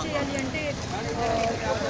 చేయాలి అంటే ఆ, ఒక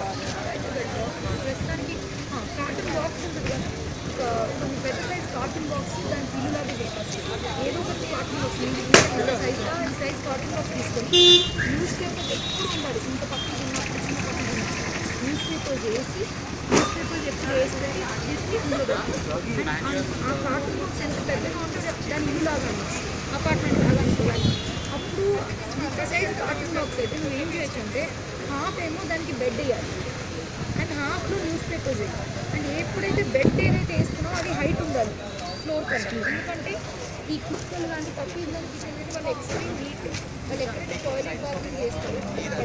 ప్రస్తుతానికి కార్టూన్ బాక్స్ ఉంటుంది కదా ఒక కొన్ని పెద్ద సైజ్ కార్టూన్ బాక్స్ దానికి ఇల్లులాగా పెట్టాలి ఏదో ఒకటి కార్టూన్ బాక్స్ ఇంత సైజ్ ఈ సైజ్ కార్టూన్ బాక్స్ తీసుకొని న్యూస్ పేపర్ ఎప్పుడు ఉండాలి ఇంత పక్కన ఉన్నప్పుడు చిన్న పక్కన న్యూస్ పేపర్స్ వేసి న్యూస్ పేపర్స్ ఎప్పుడు వేసి పెట్టి అన్నిటికీ ఇందులో పెట్టాలి అండ్ ఆ కార్టూన్ బాక్స్ ఎంత పెద్దగా ఉంటుందో దాని ఇల్లు లాగా అపార్ట్మెంట్ లాగా అనుకోవాలి అప్పుడు ఇంత సైజ్ కార్టూన్ బాక్స్ అయితే నువ్వు ఏం చేయొచ్చు అంటే హాఫ్ ఏమో దానికి బెడ్ వేయాలి అండ్ హాఫ్లో న్యూస్ పేపర్స్ అండ్ ఎప్పుడైతే బెడ్ ఏదైతే వేస్తున్నామో అది హైట్ ఉండాలి ఫ్లోర్ కన్నా ఎందుకంటే ఈ కుక్కలు కానీ పప్పీలు కానీ కిచెన్ కానీ వాళ్ళు ఎక్స్ట్రీమ్ హీట్ వాళ్ళు ఎక్కడైతే టాయిలెట్ బాత్రూమ్ చేస్తారో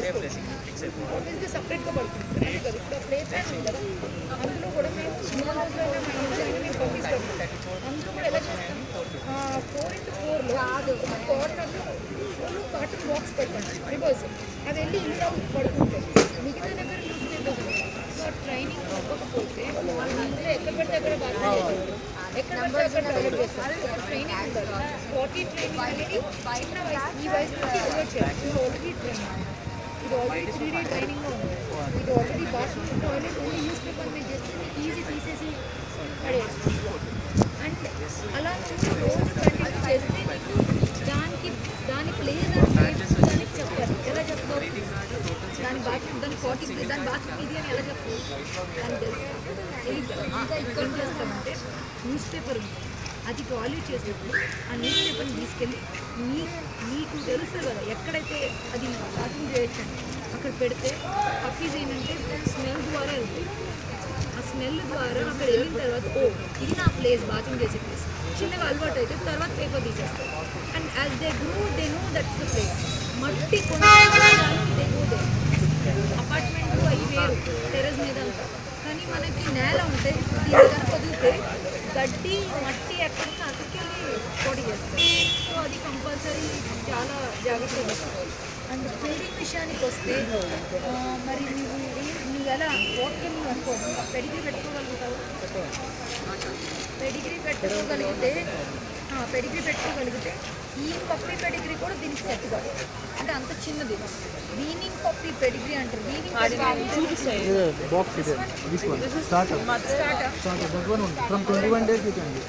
ఆబ్వియస్గా సపరేట్గా పడుతుంది అంతే కదా ఇప్పుడు ప్లే ప్లాన్ ఉంది కదా అందులో కూడా మేము చిన్న రోజుల్లో మా ఇంట్లో మేము పప్పీస్ పెడతాం అందులో కూడా ఎలా చేస్తాం ఫోర్ ఇంటూ ఫోర్లో ఒక కార్నర్లో ఫుల్ కార్టూన్ బాక్స్ పెట్టండి రివర్స్ అది వెళ్ళి ఇంట్లో పడుకుంటాయి మిగతా దగ్గర న్యూస్ పేపర్స్ సో ట్రైనింగ్ ఇవ్వకపోతే వాళ్ళు ఇంట్లో ఎక్కడ పడితే అక్కడ బాగా చేస్తారు ఎక్కడ పడితే అక్కడ టాయిలెట్ చేస్తారు ట్రైనింగ్ ఉండాలి ఫార్టీ ట్రైనింగ్ అనేది చిన్న వయసు ఈ వయసు నుంచి ఓవర్ చేయాలి ఇది ఆల్రెడీ ట్రైనింగ్ ఇది ఆల్రెడీ త్రీ డీ ట్రైనింగ్లో ఉంది ఇది already bathroom toilet only newspaper మీద చేస్తే ఈజీ తీసేసి పడేయచ్చు అండ్ అలా నువ్వు రోజు కంటిన్యూ చేస్తే నీకు దానికి దాని ప్లేస్ అంటే దానికి చెప్పాలి ఎలా చెప్తావు దాని బాత్రూమ్ దాని ఫార్టీ దాని బాత్రూమ్ ఇది అని ఎలా చెప్తావు దానికి తెలుసు తెలీదు కదా. ఇంకా ఇక్కడ చేస్తామంటే న్యూస్ పేపర్ ఉంది అది టాయిలెట్ చేసినప్పుడు ఆ న్యూస్ పేపర్ని తీసుకెళ్ళి నీ నీకు తెలుస్తుంది కదా ఎక్కడైతే అది బాత్రూమ్ చేయొచ్చు అక్కడ పెడితే పక్కీస్ ఏంటంటే స్మెల్ ద్వారా వెళ్తాయి ఆ స్మెల్ ద్వారా అక్కడ వెళ్ళిన తర్వాత ఓ ఇది నా ప్లేస్ బాత్రూమ్ చేసే ప్లేస్ చిన్నగా అలవాటు అయితే తర్వాత పేపర్ తీసేస్తారు and as they grow they know that's the place మట్టి కొనుక్కోవడానికి దే గో దే అపార్ట్మెంట్ అవి వేరు టెరెస్ మీద అంతా కానీ మనకి నేల ఉంటే దీని కనుక వదిలితే గడ్డి మట్టి ఎక్కడికి అక్కడికి వెళ్ళి పోటీ చేస్తారు సో అది కంపల్సరీ చాలా జాగ్రత్తగా తీసుకోవాలి అండ్ ఫీడింగ్ విషయానికి వస్తే ఆ, మరి నువ్వు ఏ- నువ్వు ఎలా ఓకే నువ్వు అనుకో పెడిగ్రీ పెట్టుకోగలుగుతావు పెడిగ్రీ పెట్టుకోగలిగితే ఆ, పెడిగ్రీ పెట్టుకోగలిగితే ఈ పప్పి పెడిగ్రీ కూడా దీనికి సెట్ కాదు అంటే అంత చిన్నది వీనింగ్ పప్పి పెడిగ్రీ అంటారు weaning box is there. This one. Starter. Start Starter. That one only. From 21 days you can do.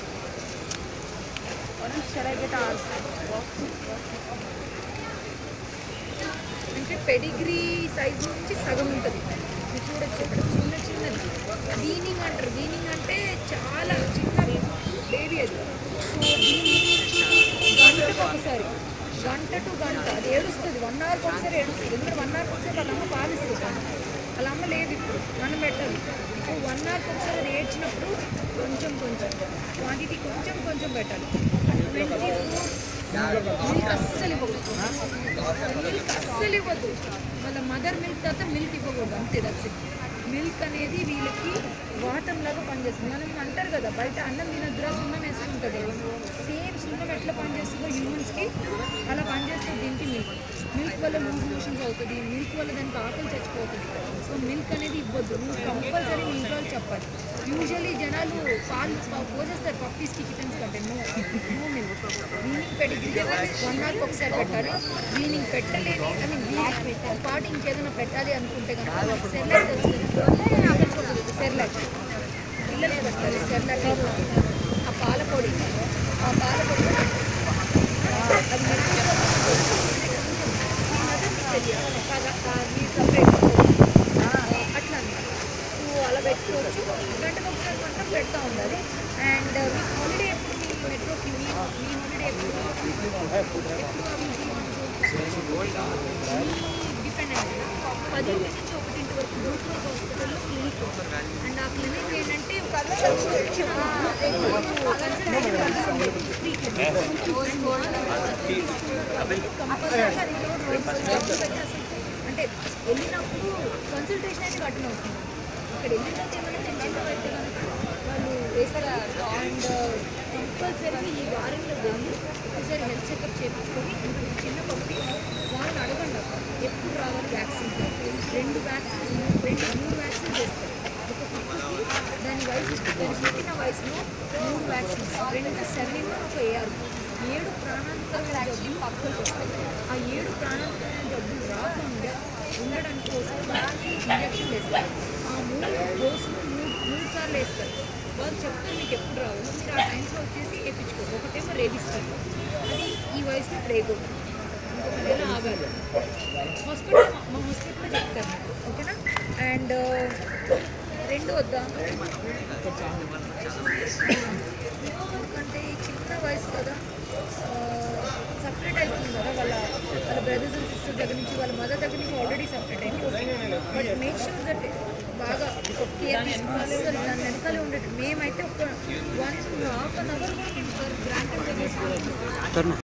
అంటే పెడిగ్రీ సైజ్ నుంచి సగం ఉంటుంది ఇది చూడొచ్చు ఇక్కడ చిన్న చిన్నది వీనింగ్ అంటారు వీనింగ్ అంటే చాలా చిన్న బేబీ అది సో దీన్ని గంటకు ఒకసారి గంట టు గంట అది ఏడుస్తుంది వన్ అవర్కి ఒకసారి ఏడుస్తుంది ఎందుకంటే వన్ అవర్కి ఒకసారి వాళ్ళ అమ్మ పాలిస్తుంది వాళ్ళ అమ్మ లేదు ఇప్పుడు మనం పెట్టాలి సో వన్ అవర్కి ఒకసారి అది ఏడ్చినప్పుడు కొంచెం కొంచెం క్వాంటిటీ కొంచెం కొంచెం పెట్టాలి ట్వంటీ మిల్క్ అస్సలు ఇవ్వకూడదు మిల్క్ అస్సలు ఇవ్వద్దు వాళ్ళ మదర్ మిల్క్ తర్వాత మిల్క్ ఇవ్వకూడదు అంతే దట్స్ మిల్క్ అనేది వీళ్ళకి వాతం లాగా పనిచేస్తుంది మనం అంటారు కదా బయట అన్నం తినద్దురా సున్నం వేసుకుంటుంది సేమ్ సున్నం ఎట్లా పనిచేస్తుందో హ్యూమన్స్కి అలా పనిచేస్తుంది దీనికి మిల్క్ మిల్క్ వల్ల లూజ్ మోషన్స్ అవుతుంది మిల్క్ వల్ల దానికి ఆకలి చచ్చిపోతుంది సో మిల్క్ అనేది ఇవ్వద్దు నువ్వు కంపల్సరీ మీ ఇంట్లో వాళ్ళకి చెప్పాలి యూజువలీ జనాలు పాలు పా- పోసేస్తారు పప్పీస్కి కిటన్స్ కంటే no no milk weaning Pedigree one అవర్కి ఒకసారి పెట్టాలి వీనింగ్ పెట్టలేని ఐ మీన్ వీనింగ్ పాటు ఇంకేదైనా పెట్టాలి అనుకుంటే కనుక సెర్లాక్ తెలుస్తుంది సెర్లాక్ పిల్లలే పెట్టాలి సెర్లాక్ ఆ పాల పొడి ఆ పాల పొడి అది తెలియాలి సపరేట్ అట్లా అన్నమాట సో అలా పెట్టుకోవచ్చు గంటకు ఒకసారి మాత్రం పెడతా ఉండాలి అండ్ మీ హాలిడే ఎప్పుడు మీ మెట్రోకి మీ మీ హాలిడే ఎప్పుడు ఎప్పుడు డిపెండెంట్ పదింటి నుంచి ఒకటింటి వరకు గ్లూకోజ్ హాస్పిటల్లో క్లినిక్ అండ్ ఆ క్లినిక్ ఏంటంటే ఫ్రీ అంటే వెళ్ళినప్పుడు కన్సల్టేషన్ అయితే కట్టిన అవుతుంది అక్కడ వెళ్ళిన తర్వాత ఏమైనా టెన్షన్ పెట్టి కనుక వాళ్ళు వేస్తారు అండ్ కంపల్సరీ ఈ వారంలో వెళ్ళి ఒకసారి హెల్త్ చెకప్ చేయించుకొని ఇంకొక చిన్న పప్పి వాళ్ళని అడగండి అక్క ఎప్పుడు రావాలి వ్యాక్సిన్ రెండు వ్యాక్సిన్స్ రెండు మూడు వ్యాక్సిన్స్ చేస్తారు ఒక కుక్కకి దాని వయసు దాని పుట్టిన వయసులో మూడు వ్యాక్సిన్స్ రెండు సెవెన్ ఒక ఏఆర్ ఏడు ప్రాణాంతకమైన జబ్బులు పక్కలకు వస్తాయి ఆ ఏడు ప్రాణాంతకమైన జబ్బులు రాకుండా ఉండడానికి కోసం ఇంజక్షన్ వేస్తారు ఆ మూడు డోసులు మూడు మూడు సార్లు వేస్తారు వాళ్ళు చెప్తారు మీకు ఎప్పుడు రావాలో మీరు ఆ టైమ్స్లో వచ్చేసి వేయించుకోరు ఒకటేమో రేబిస్ టీకా అది ఈ వయసులో ప్లేగోట్ ఇంకొక నెల ఆగాలి హాస్పిటల్ మా హాస్పిటల్లో చెప్తారు మీకు ఓకేనా అండ్ రెండు వద్దా ఎందుకంటే ఈ చిన్న వయసు కదా సపరేట్ అవుతుంది కదా వాళ్ళ వాళ్ళ బ్రదర్స్ అండ్ సిస్టర్స్ దగ్గర నుంచి వాళ్ళ మదర్ దగ్గర నుంచి ఆల్రెడీ సపరేట్ అయింది బట్ మేక్ షూర్ దట్ బాగా కేర్ తీసుకోవాలి అసలు దాని వెనకాలే ఉండేది మేమైతే ఒక వన్ హాఫ్ అన్ అవర్ కూడా గ్రాంటెడ్గా తీసుకుంటాం